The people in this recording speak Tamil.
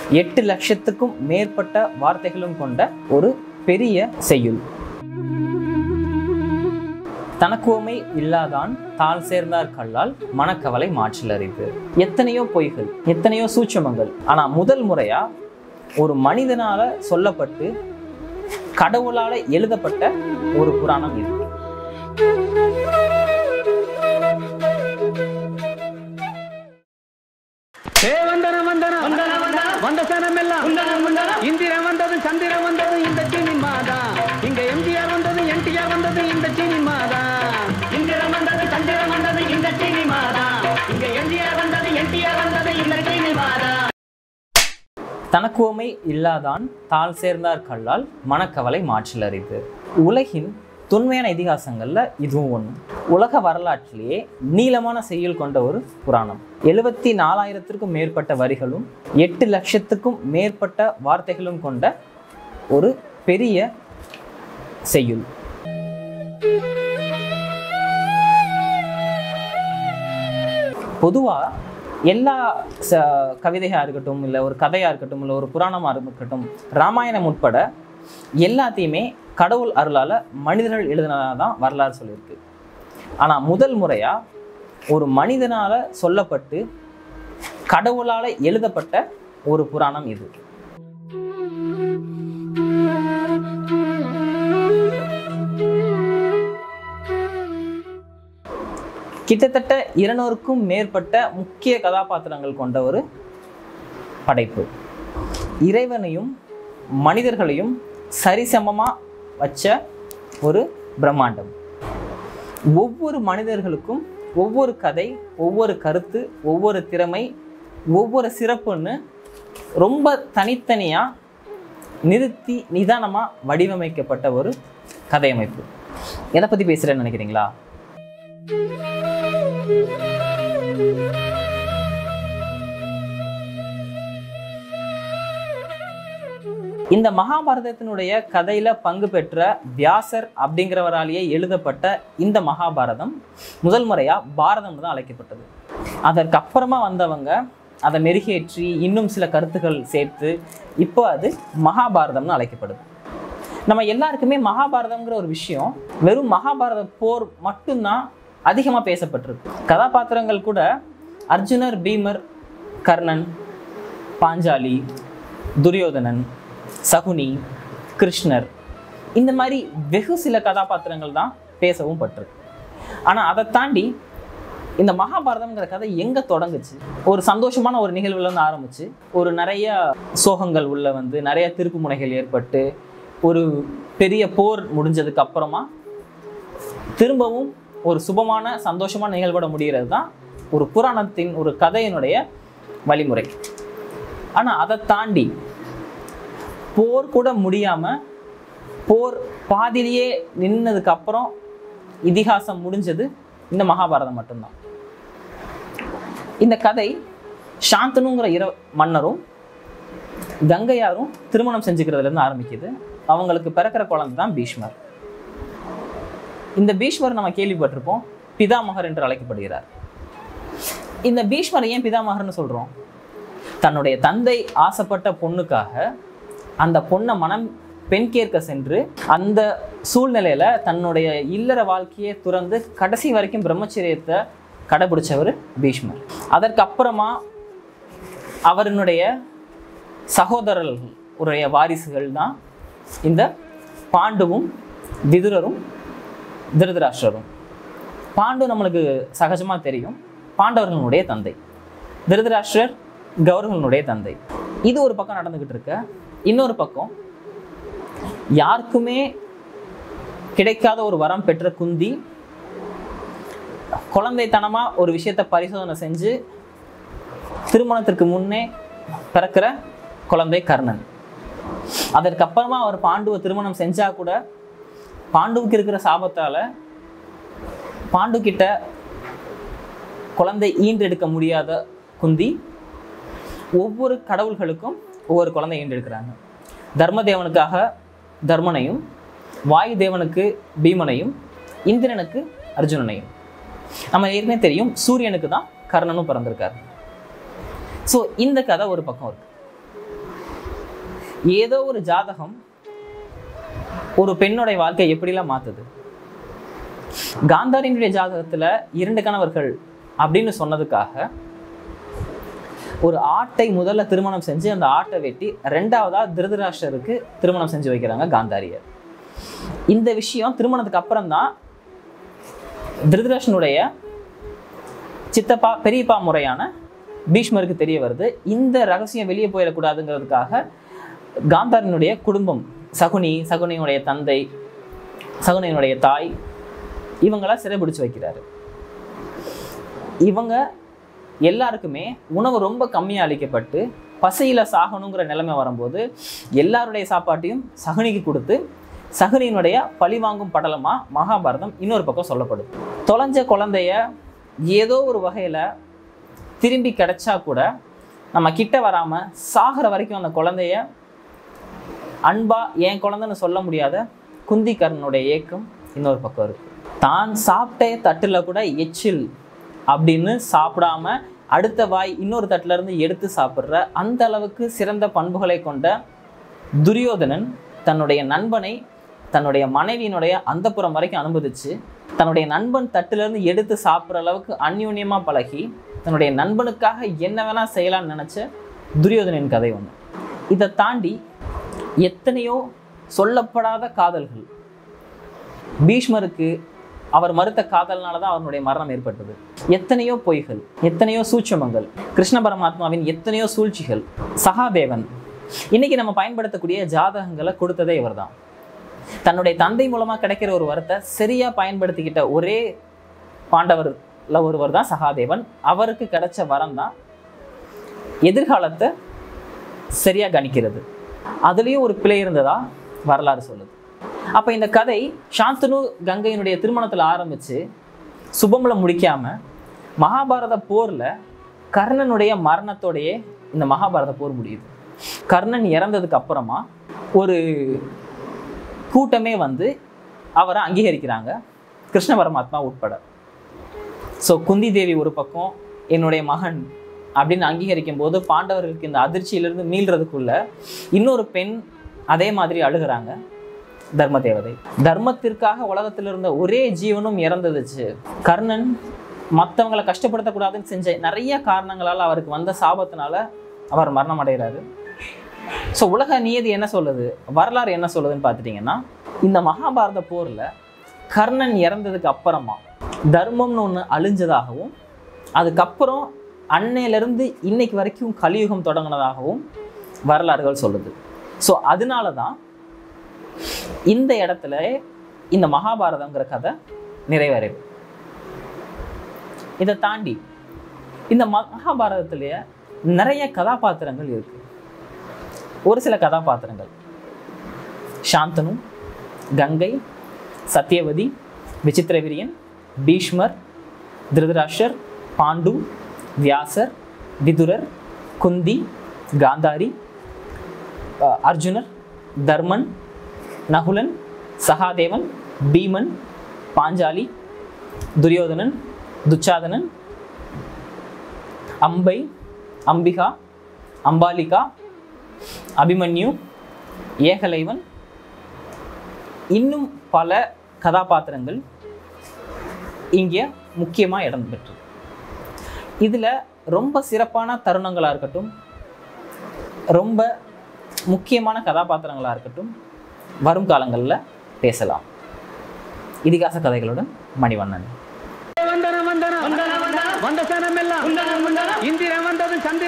எட்டு லட்சத்துக்கும் மேற்பட்ட வார்த்தைகளும் கொண்ட ஒரு பெரிய செய்யுள் தனக்குவமை இல்லாதான் தாழ் சேர்ந்தார் கல்லால் மனக்கவலை மாற்றில் அறிவு எத்தனையோ பொய்கள் எத்தனையோ சூட்சமங்கள் ஆனா முதல் முறையா ஒரு மனிதனால சொல்லப்பட்டு கடவுளால எழுதப்பட்ட ஒரு புராணம் இது ஏ வந்தன வந்தன வந்தன வந்தன வந்த சனம் எல்லாம் இந்திரன் வந்தது சந்திரன் வந்தது இந்த சினிமா தான் இங்க எம்ஜிஆர் வந்தது என்டிஆர் வந்தது இந்த சினிமா தான் இந்திரன் வந்தது சந்திரன் வந்தது இந்த சினிமா தான் இங்க எம்ஜிஆர் வந்தது என்டிஆர் வந்தது இந்த சினிமா தான் தனக்குவமை இல்லாதான் தாழ் சேர்ந்தார் கல்லால் மனக்கவலை மாற்றில் அறிவு உலகின் தொன்மையான இதிகாசங்கள்ல இதுவும் ஒன்று உலக வரலாற்றிலேயே நீளமான செய்யுள் கொண்ட ஒரு புராணம் எழுபத்தி நாலாயிரத்திற்கும் மேற்பட்ட வரிகளும் எட்டு லட்சத்துக்கும் மேற்பட்ட வார்த்தைகளும் கொண்ட ஒரு பெரிய செய்யுள் பொதுவாக எல்லா ச கவிதையாக இருக்கட்டும் இல்லை ஒரு கதையாக இருக்கட்டும் இல்லை ஒரு புராணமாக இருக்கட்டும் ராமாயணம் உட்பட எல்லாத்தையுமே கடவுள் அருளால் மனிதர்கள் எழுதினதாக தான் வரலாறு சொல்லியிருக்கு ஆனால் முதல் முறையாக ஒரு மனிதனால் சொல்லப்பட்டு கடவுளால் எழுதப்பட்ட ஒரு புராணம் இது கிட்டத்தட்ட இருநூறுக்கும் மேற்பட்ட முக்கிய கதாபாத்திரங்கள் கொண்ட ஒரு படைப்பு இறைவனையும் மனிதர்களையும் சரிசமமாக வச்ச ஒரு பிரம்மாண்டம் ஒவ்வொரு மனிதர்களுக்கும் ஒவ்வொரு கதை ஒவ்வொரு கருத்து ஒவ்வொரு திறமை ஒவ்வொரு சிறப்புன்னு ரொம்ப தனித்தனியாக நிறுத்தி நிதானமாக வடிவமைக்கப்பட்ட ஒரு கதையமைப்பு எதை பற்றி பேசுகிறேன்னு நினைக்கிறீங்களா இந்த மகாபாரதத்தினுடைய கதையில பங்கு பெற்ற வியாசர் அப்படிங்கிறவராலேயே எழுதப்பட்ட இந்த மகாபாரதம் முதல் முறையா பாரதம் தான் அழைக்கப்பட்டது அதற்கு அப்புறமா வந்தவங்க அதை மெருகேற்றி இன்னும் சில கருத்துக்கள் சேர்த்து இப்போ அது மகாபாரதம்னு அழைக்கப்படுது நம்ம எல்லாருக்குமே மகாபாரதம்ங்கிற ஒரு விஷயம் வெறும் மகாபாரத போர் மட்டும்தான் அதிகமாக பேசப்பட்டிருக்கு கதாபாத்திரங்கள் கூட அர்ஜுனர் பீமர் கர்ணன் பாஞ்சாலி துரியோதனன் சகுனி கிருஷ்ணர் இந்த மாதிரி வெகு சில கதாபாத்திரங்கள் தான் பேசவும் பட்டிருக்கு ஆனால் அதை தாண்டி இந்த மகாபாரதம்ங்கிற கதை எங்கே தொடங்குச்சு ஒரு சந்தோஷமான ஒரு நிகழ்வுல இருந்து ஆரம்பிச்சு ஒரு நிறைய சோகங்கள் உள்ள வந்து நிறைய திருப்பு முனைகள் ஏற்பட்டு ஒரு பெரிய போர் முடிஞ்சதுக்கு அப்புறமா திரும்பவும் ஒரு சுபமான சந்தோஷமான நிகழ்வோட முடிகிறது தான் ஒரு புராணத்தின் ஒரு கதையினுடைய வழிமுறை ஆனால் அதை தாண்டி போர் கூட முடியாமல் போர் பாதியிலேயே நின்னதுக்கு அப்புறம் இதிகாசம் முடிஞ்சது இந்த மகாபாரதம் மட்டும்தான் இந்த கதை சாந்தனுங்கிற இர மன்னரும் கங்கையாரும் திருமணம் செஞ்சுக்கிறதுல இருந்து ஆரம்பிக்குது அவங்களுக்கு பிறக்கிற குழந்தை தான் பீஷ்மர் இந்த பீஷ்மர் நம்ம கேள்விப்பட்டிருப்போம் பிதாமகர் என்று அழைக்கப்படுகிறார் இந்த பீஷ்மர் ஏன் பிதாமகர்னு சொல்றோம் தன்னுடைய தந்தை ஆசைப்பட்ட பொண்ணுக்காக அந்த பொண்ணை மனம் பெண் கேட்க சென்று அந்த சூழ்நிலையில தன்னுடைய இல்லற வாழ்க்கையை துறந்து கடைசி வரைக்கும் பிரம்மச்சரியத்தை கடைபிடிச்சவர் பீஷ்மர் அதற்கு அப்புறமா அவருடைய சகோதரர்கள் உடைய வாரிசுகள் தான் இந்த பாண்டுவும் விதுரரும் திருதராஷ்டரும் பாண்டு நம்மளுக்கு சகஜமாக தெரியும் பாண்டவர்களுடைய தந்தை திருதராஷ்டிரர் கௌரவர்களுடைய தந்தை இது ஒரு பக்கம் நடந்துக்கிட்டு இருக்க இன்னொரு பக்கம் யாருக்குமே கிடைக்காத ஒரு வரம் பெற்ற குந்தி குழந்தைத்தனமா ஒரு விஷயத்தை பரிசோதனை செஞ்சு திருமணத்திற்கு முன்னே பிறக்கிற குழந்தை கர்ணன் அதற்கு அப்புறமா அவர் பாண்டுவை திருமணம் செஞ்சா கூட பாண்டுவுக்கு இருக்கிற சாபத்தால பாண்டு கிட்ட குழந்தை ஈன்றெடுக்க முடியாத குந்தி ஒவ்வொரு கடவுள்களுக்கும் ஒவ்வொரு குழந்தை ஈன்றெடுக்கிறாங்க தர்மதேவனுக்காக தர்மனையும் வாயு தேவனுக்கு பீமனையும் இந்திரனுக்கு அர்ஜுனனையும் நம்ம ஏற்கனவே தெரியும் சூரியனுக்கு தான் கர்ணனும் பிறந்திருக்காரு ஸோ இந்த கதை ஒரு பக்கம் இருக்கு ஏதோ ஒரு ஜாதகம் ஒரு பெண்ணுடைய வாழ்க்கை எப்படிலாம் மாத்துது காந்தாரியினுடைய ஜாதகத்துல இரண்டு கணவர்கள் அப்படின்னு சொன்னதுக்காக ஒரு ஆட்டை முதல்ல திருமணம் செஞ்சு அந்த ஆட்டை வெட்டி ரெண்டாவதா திருதராஷ்டருக்கு திருமணம் செஞ்சு வைக்கிறாங்க காந்தாரியர் இந்த விஷயம் திருமணத்துக்கு அப்புறம் தான் திருதராஷ்டனுடைய சித்தப்பா பெரியப்பா முறையான பீஷ்மருக்கு தெரிய வருது இந்த ரகசியம் வெளியே போயிடக்கூடாதுங்கிறதுக்காக காந்தாரினுடைய குடும்பம் சகுனி சகுனியினுடைய தந்தை சகுனியினுடைய தாய் இவங்கள சிறைபிடிச்சு வைக்கிறாரு இவங்க எல்லாருக்குமே உணவு ரொம்ப கம்மியாக அளிக்கப்பட்டு பசியில சாகணுங்கிற நிலைமை வரும்போது எல்லாருடைய சாப்பாட்டையும் சகுனிக்கு கொடுத்து சகுனியினுடைய பழிவாங்கும் படலமா மகாபாரதம் இன்னொரு பக்கம் சொல்லப்படுது தொலைஞ்ச குழந்தைய ஏதோ ஒரு வகையில திரும்பி கிடைச்சா கூட நம்ம கிட்ட வராம சாகிற வரைக்கும் அந்த குழந்தைய அன்பா என் குழந்தைன்னு சொல்ல முடியாத குந்திகரனுடைய ஏக்கம் இன்னொரு பக்கம் இருக்கு தான் சாப்பிட்ட தட்டுல கூட எச்சில் அப்படின்னு சாப்பிடாம அடுத்த வாய் இன்னொரு தட்டுல இருந்து எடுத்து சாப்பிட்ற அந்த அளவுக்கு சிறந்த பண்புகளை கொண்ட துரியோதனன் தன்னுடைய நண்பனை தன்னுடைய மனைவியினுடைய அந்தப்புறம் வரைக்கும் அனுமதிச்சு தன்னுடைய நண்பன் தட்டுல இருந்து எடுத்து சாப்பிட்ற அளவுக்கு அந்யூன்யமா பழகி தன்னுடைய நண்பனுக்காக என்ன வேணா செய்யலாம்னு நினைச்ச துரியோதனின் கதை ஒன்று இதை தாண்டி எத்தனையோ சொல்லப்படாத காதல்கள் பீஷ்மருக்கு அவர் மறுத்த காதல்னால தான் அவருடைய மரணம் ஏற்பட்டது எத்தனையோ பொய்கள் எத்தனையோ சூட்சமங்கள் கிருஷ்ண பரமாத்மாவின் எத்தனையோ சூழ்ச்சிகள் சகாதேவன் இன்னைக்கு நம்ம பயன்படுத்தக்கூடிய ஜாதகங்களை கொடுத்ததே இவர்தான் தன்னுடைய தந்தை மூலமா கிடைக்கிற ஒரு வரத்தை சரியா பயன்படுத்திக்கிட்ட ஒரே பாண்டவர்ல ஒருவர் தான் சகாதேவன் அவருக்கு கிடைச்ச வரம் தான் எதிர்காலத்தை சரியா கணிக்கிறது அதுலேயும் ஒரு பிழை இருந்ததா வரலாறு சொல்லுது அப்போ இந்த கதை சாந்தனு கங்கையினுடைய திருமணத்தில் ஆரம்பித்து சுபம்ல முடிக்காம மகாபாரத போரில் கர்ணனுடைய மரணத்தோடையே இந்த மகாபாரத போர் முடியுது கர்ணன் இறந்ததுக்கு அப்புறமா ஒரு கூட்டமே வந்து அவரை அங்கீகரிக்கிறாங்க கிருஷ்ண பரமாத்மா உட்பட ஸோ குந்தி தேவி ஒரு பக்கம் என்னுடைய மகன் அப்படின்னு அங்கீகரிக்கும் போது பாண்டவர்களுக்கு இந்த அதிர்ச்சியிலிருந்து மீள்றதுக்குள்ள இன்னொரு பெண் அதே மாதிரி அழுகுறாங்க தர்ம தேவதை தர்மத்திற்காக உலகத்தில் இருந்த ஒரே ஜீவனும் இறந்துடுச்சு கர்ணன் மற்றவங்களை கஷ்டப்படுத்தக்கூடாதுன்னு செஞ்ச நிறைய காரணங்களால் அவருக்கு வந்த சாபத்தினால அவர் மரணம் அடைகிறாரு ஸோ உலக நியதி என்ன சொல்லுது வரலாறு என்ன சொல்லுதுன்னு பார்த்துட்டிங்கன்னா இந்த மகாபாரத போரில் கர்ணன் இறந்ததுக்கு அப்புறமா தர்மம்னு ஒன்று அழிஞ்சதாகவும் அதுக்கப்புறம் அன்னையிலிருந்து இன்னைக்கு வரைக்கும் கலியுகம் தொடங்கினதாகவும் வரலாறுகள் சொல்லுது ஸோ அதனால தான் இந்த இடத்துல இந்த மகாபாரதங்கிற கதை நிறைவேறுது இதை தாண்டி இந்த மகாபாரதத்திலேயே நிறைய கதாபாத்திரங்கள் இருக்கு ஒரு சில கதாபாத்திரங்கள் சாந்தனு கங்கை சத்தியவதி விசித்திரவீரியன் பீஷ்மர் திருதராஷ்டர் பாண்டு வியாசர் விதுரர் குந்தி காந்தாரி அஹ், அர்ஜுனர் தர்மன் நகுலன் சகாதேவன் பீமன் பாஞ்சாலி துரியோதனன் துச்சாதனன் அம்பை அம்பிகா அம்பாலிகா அபிமன்யு ஏகலைவன் இன்னும் பல கதாபாத்திரங்கள் இங்கே முக்கியமாக இடம் பெற்று இதில் ரொம்ப சிறப்பான தருணங்களாக இருக்கட்டும் ரொம்ப முக்கியமான கதாபாத்திரங்களாக இருக்கட்டும் வரும் காலங்களில் பேசலாம் இதிகாச கதைகளுடன் மணிவண்ணன் வந்தனம் வந்தனம் வந்த சனமெல்லாம் இந்திரன் வந்ததும் சந்திரன்